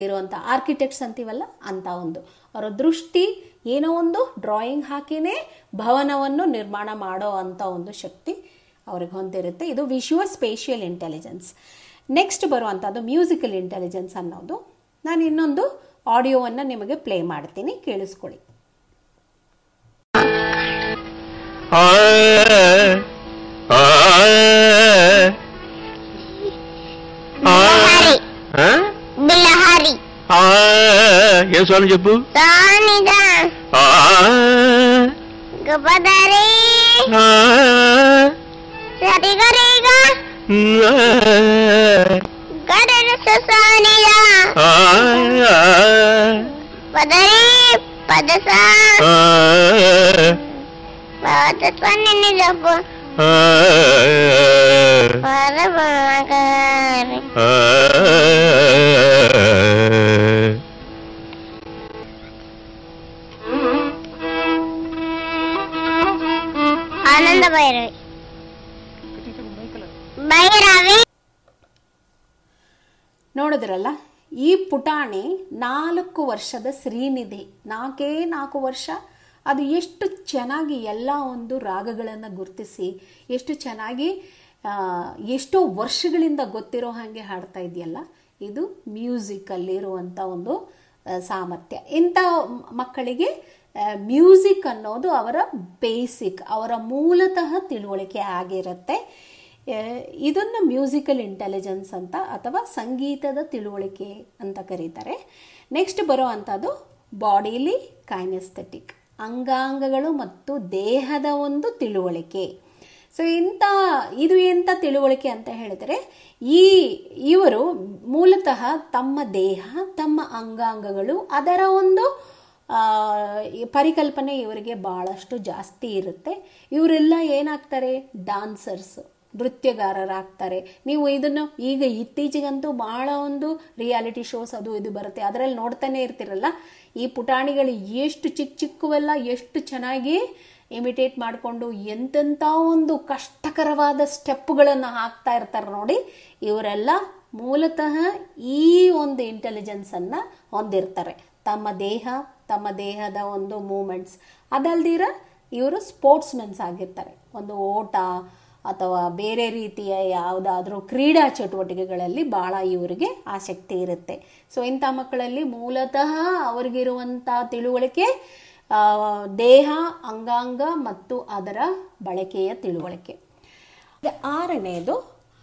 ಇರುವಂಥ ಆರ್ಕಿಟೆಕ್ಟ್ಸ್ ಅಂತೀವಲ್ಲ ಅಂತ ಒಂದು ಅವರ ದೃಷ್ಟಿ ಏನೋ ಒಂದು ಡ್ರಾಯಿಂಗ್ ಹಾಕಿನೇ ಭವನವನ್ನು ನಿರ್ಮಾಣ ಮಾಡೋ ಅಂಥ ಒಂದು ಶಕ್ತಿ ಅವ್ರಿಗೆ ಹೊಂದಿರುತ್ತೆ ಇದು ವಿಶುವಲ್ ಸ್ಪೇಷಿಯಲ್ ಇಂಟೆಲಿಜೆನ್ಸ್ ನೆಕ್ಸ್ಟ್ ಬರುವಂಥದ್ದು ಮ್ಯೂಸಿಕಲ್ ಇಂಟೆಲಿಜೆನ್ಸ್ ಅನ್ನೋದು ನಾನು ಇನ್ನೊಂದು ಆಡಿಯೋವನ್ನು ನಿಮಗೆ ಪ್ಲೇ ಮಾಡ್ತೀನಿ ಕೇಳಿಸ್ಕೊಳ್ಳಿ ಆ ಆ ఆ, ఆ, బిలహరి ఆ, ఏం స్వామి చెప్పు దానిదా ఆ, గపదరి ఆ, సరిగరిగా ఆ, గడన సుసానిదా ఆ, పదరి పదస ఆ, పదస్వని జబ్బు ఆ, పరమగారి ఆ. ఆనంద భైరవి భైరవి ನೋಡಿದ್ರಲ್ಲ ಈ ಪುಟಾಣಿ ನಾಲ್ಕು ವರ್ಷದ ಶ್ರೀನಿಧಿ ನಾಲ್ಕೇ ನಾಲ್ಕು ವರ್ಷ ಅದು ಎಷ್ಟು ಚೆನ್ನಾಗಿ ಎಲ್ಲ ಒಂದು ರಾಗಗಳನ್ನು ಗುರುತಿಸಿ ಎಷ್ಟು ಚೆನ್ನಾಗಿ ಆ, ಎಷ್ಟೋ ವರ್ಷಗಳಿಂದ ಗೊತ್ತಿರೋ ಹಾಗೆ ಹಾಡ್ತಾ ಇದೆಯಲ್ಲ ಇದು ಮ್ಯೂಸಿಕಲ್ಲಿರುವಂಥ ಒಂದು ಆ, ಸಾಮರ್ಥ್ಯ ಇಂಥ ಮ್- ಮಕ್ಕಳಿಗೆ ಮ್ಯೂಸಿಕ್ ಅನ್ನೋದು ಅವರ ಬೇಸಿಕ್ ಅವರ ಮೂಲತಃ ತಿಳುವಳಿಕೆ ಆಗಿರುತ್ತೆ ಆ, ಇದನ್ನು ಮ್ಯೂಸಿಕಲ್ ಇಂಟೆಲಿಜೆನ್ಸ್ ಅಂತ ಅಥವಾ ಸಂಗೀತದ ತಿಳುವಳಿಕೆ ಅಂತ ಕರೀತಾರೆ ನೆಕ್ಸ್ಟ್ ಬರೋ ಅಂಥದ್ದು ಬಾಡಿಲಿ ಕೈನೆಸ್ಥೆಟಿಕ್ ಅಂಗಾಂಗಗಳು ಮತ್ತು ದೇಹದ ಒಂದು ತಿಳುವಳಿಕೆ ಸೊ ಇಂಥ ಇದು ಎಂಥ ತಿಳುವಳಿಕೆ ಅಂತ ಹೇಳಿದರೆ ಈ ಇವರು ಮೂಲತಃ ತಮ್ಮ ದೇಹ ತಮ್ಮ ಅಂಗಾಂಗಗಳು ಅದರ ಒಂದು ಆ, ಈ ಪರಿಕಲ್ಪನೆ ಇವರಿಗೆ ಭಾಳಷ್ಟು ಜಾಸ್ತಿ ಇರುತ್ತೆ ಇವರೆಲ್ಲ ಏನಾಗ್ತಾರೆ ಡಾನ್ಸರ್ಸ್ ನೃತ್ಯಗಾರರಾಗ್ತಾರೆ ನೀವು ಇದನ್ನು ಈಗ ಇತ್ತೀಚೆಗಂತೂ ಬಹಳ ಒಂದು ರಿಯಾಲಿಟಿ ಶೋಸ್ ಅದು ಇದು ಬರುತ್ತೆ ಅದರಲ್ಲಿ ನೋಡ್ತಾನೆ ಇರ್ತಿರಲ್ಲ ಈ ಪುಟಾಣಿಗಳು ಎಷ್ಟು ಚಿಕ್ಕ ಚಿಕ್ಕವೆಲ್ಲ ಎಷ್ಟು ಚೆನ್ನಾಗಿ ಇಮಿಟೇಟ್ ಮಾಡಿಕೊಂಡು ಎಂತೆಂಥ ಒಂದು ಕಷ್ಟಕರವಾದ ಸ್ಟೆಪ್ಗಳನ್ನು ಹಾಕ್ತಾ ಇರ್ತಾರೆ ನೋಡಿ ಇವರೆಲ್ಲ ಮೂಲತಃ ಈ ಒಂದು ಇಂಟೆಲಿಜೆನ್ಸನ್ನು ಹೊಂದಿರ್ತಾರೆ ತಮ್ಮ ದೇಹ ತಮ್ಮ ದೇಹದ ಒಂದು ಮೂಮೆಂಟ್ಸ್ ಅದಲ್ದಿರ ಇವರು ಸ್ಪೋರ್ಟ್ಸ್ಮೆನ್ಸ್ ಆಗಿರ್ತಾರೆ ಒಂದು ಓಟ ಅಥವಾ ಬೇರೆ ರೀತಿಯ ಯಾವುದಾದ್ರೂ ಕ್ರೀಡಾ ಚಟುವಟಿಕೆಗಳಲ್ಲಿ ಭಾಳ ಇವರಿಗೆ ಆಸಕ್ತಿ ಇರುತ್ತೆ ಸೊ ಇಂಥ ಮಕ್ಕಳಲ್ಲಿ ಮೂಲತಃ ಅವರಿಗಿರುವಂಥ ತಿಳುವಳಿಕೆ ಆ, ದೇಹ ಅಂಗಾಂಗ ಮತ್ತು ಅದರ ಬಳಕೆಯ ತಿಳುವಳಿಕೆ ಈಗ ಆರನೆಯದು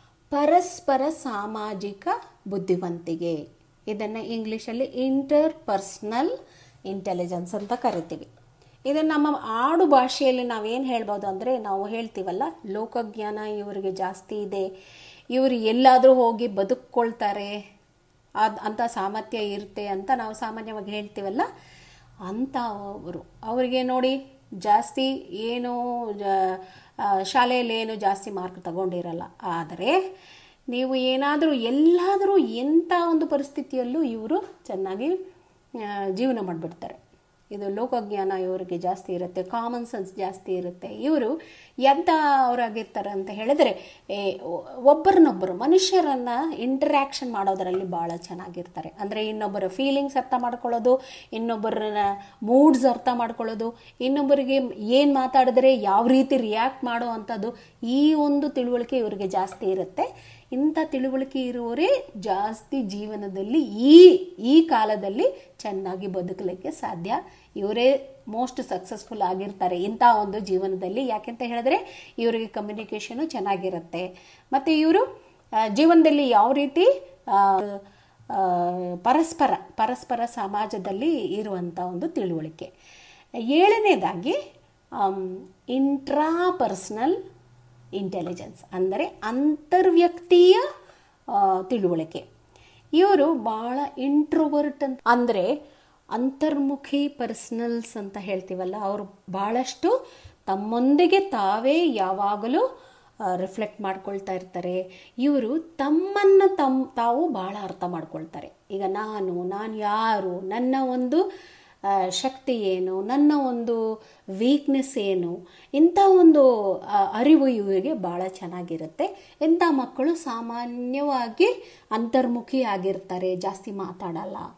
ಪರಸ್ಪರ ಸಾಮಾಜಿಕ ಬುದ್ಧಿವಂತಿಕೆ ಇದನ್ನು ಇಂಗ್ಲೀಷಲ್ಲಿ ಇಂಟರ್ ಪರ್ಸ್ನಲ್ ಇಂಟೆಲಿಜೆನ್ಸ್ ಅಂತ ಕರಿತೀವಿ ಇದನ್ನು ನಮ್ಮ ಆಡು ಭಾಷೆಯಲ್ಲಿ ನಾವೇನು ಹೇಳ್ಬೋದು ಅಂದರೆ ನಾವು ಹೇಳ್ತೀವಲ್ಲ ಲೋಕಜ್ಞಾನ ಇವರಿಗೆ ಜಾಸ್ತಿ ಇದೆ ಇವರು ಎಲ್ಲಾದರೂ ಹೋಗಿ ಬದುಕ್ಕೊಳ್ತಾರೆ ಅದು ಅಂಥ ಸಾಮರ್ಥ್ಯ ಇರುತ್ತೆ ಅಂತ ನಾವು ಸಾಮಾನ್ಯವಾಗಿ ಹೇಳ್ತೀವಲ್ಲ ಅಂಥ ಅವರು ಅವರಿಗೆ ನೋಡಿ ಜಾಸ್ತಿ ಏನು ಜ- ಆ, ಶಾಲೆಯಲ್ಲಿ ಏನು ಜಾಸ್ತಿ ಮಾರ್ಕ್ ತಗೊಂಡಿರಲ್ಲ ಆದರೆ ನೀವು ಏನಾದರೂ ಎಲ್ಲಾದರೂ ಎಂಥ ಒಂದು ಪರಿಸ್ಥಿತಿಯಲ್ಲೂ ಇವರು ಚೆನ್ನಾಗಿ ಆ, ಜೀವನ ಮಾಡಿಬಿಡ್ತಾರೆ ಇದು ಲೋಕಜ್ಞಾನ ಇವರಿಗೆ ಜಾಸ್ತಿ ಇರುತ್ತೆ ಕಾಮನ್ ಸೆನ್ಸ್ ಜಾಸ್ತಿ ಇರುತ್ತೆ ಇವರು ಎಂಥ ಅವರಾಗಿರ್ತಾರೆ ಅಂತ ಹೇಳಿದರೆ ಏ, ಒ- ಒಬ್ಬರನ್ನೊಬ್ಬರು ಮನುಷ್ಯರನ್ನು ಇಂಟರ್ಯಾಕ್ಷನ್ ಮಾಡೋದರಲ್ಲಿ ಭಾಳ ಚೆನ್ನಾಗಿರ್ತಾರೆ ಅಂದರೆ ಇನ್ನೊಬ್ಬರ ಫೀಲಿಂಗ್ಸ್ ಅರ್ಥ ಮಾಡ್ಕೊಳ್ಳೋದು ಇನ್ನೊಬ್ಬರ ಮೂಡ್ಸ್ ಅರ್ಥ ಮಾಡ್ಕೊಳ್ಳೋದು ಇನ್ನೊಬ್ಬರಿಗೆ ಏನು ಮಾತಾಡಿದ್ರೆ ಯಾವ ರೀತಿ ರಿಯಾಕ್ಟ್ ಮಾಡೋ ಅಂಥದ್ದು ಈ ಒಂದು ತಿಳುವಳಿಕೆ ಇವರಿಗೆ ಜಾಸ್ತಿ ಇರುತ್ತೆ ಇಂಥ ತಿಳುವಳಿಕೆ ಇರುವವರೇ ಜಾಸ್ತಿ ಜೀವನದಲ್ಲಿ ಈ ಈ ಕಾಲದಲ್ಲಿ ಚೆನ್ನಾಗಿ ಬದುಕಲಿಕ್ಕೆ ಸಾಧ್ಯ ಇವರೇ ಮೋಸ್ಟ್ ಸಕ್ಸಸ್ಫುಲ್ ಆಗಿರ್ತಾರೆ ಇಂಥ ಒಂದು ಜೀವನದಲ್ಲಿ ಯಾಕೆಂತ ಹೇಳಿದ್ರೆ ಇವರಿಗೆ ಕಮ್ಯುನಿಕೇಷನು ಚೆನ್ನಾಗಿರುತ್ತೆ ಮತ್ತು ಇವರು ಆ, ಜೀವನದಲ್ಲಿ ಯಾವ ರೀತಿ ಆ, ಆ, ಪರಸ್ಪರ ಪರಸ್ಪರ ಸಮಾಜದಲ್ಲಿ ಇರುವಂಥ ಒಂದು ತಿಳುವಳಿಕೆ ಏಳನೇದಾಗಿ ಇಂಟ್ರಾ ಪರ್ಸ್ನಲ್ ಇಂಟೆಲಿಜೆನ್ಸ್ ಅಂದರೆ ಅಂತರ್ವ್ಯಕ್ತೀಯ ಆ, ತಿಳುವಳಿಕೆ ಇವರು ಭಾಳ ಇಂಟ್ರೋವರ್ಟ್ ಅಂತ ಅಂದರೆ ಅಂತರ್ಮುಖಿ ಪರ್ಸನಲ್ಸ್ ಅಂತ ಹೇಳ್ತೀವಲ್ಲ ಅವರು ಭಾಳಷ್ಟು ತಮ್ಮೊಂದಿಗೆ ತಾವೇ ಯಾವಾಗಲೂ ರಿಫ್ಲೆಕ್ಟ್ ಮಾಡ್ಕೊಳ್ತಾ ಇರ್ತಾರೆ ಇವರು ತಮ್ಮನ್ನು ತಮ್ಮ ತಾವು ಭಾಳ ಅರ್ಥ ಮಾಡ್ಕೊಳ್ತಾರೆ ಈಗ ನಾನು ನಾನು ಯಾರು ನನ್ನ ಒಂದು ಆ, ಶಕ್ತಿ ಏನು ನನ್ನ ಒಂದು ವೀಕ್ನೆಸ್ ಏನು ಇಂಥ ಒಂದು ಆ, ಅರಿವು ಇವರಿಗೆ ಭಾಳ ಚೆನ್ನಾಗಿರುತ್ತೆ ಇಂಥ ಮಕ್ಕಳು ಸಾಮಾನ್ಯವಾಗಿ ಅಂತರ್ಮುಖಿ ಆಗಿರ್ತಾರೆ ಜಾಸ್ತಿ ಮಾತಾಡಲ್ಲ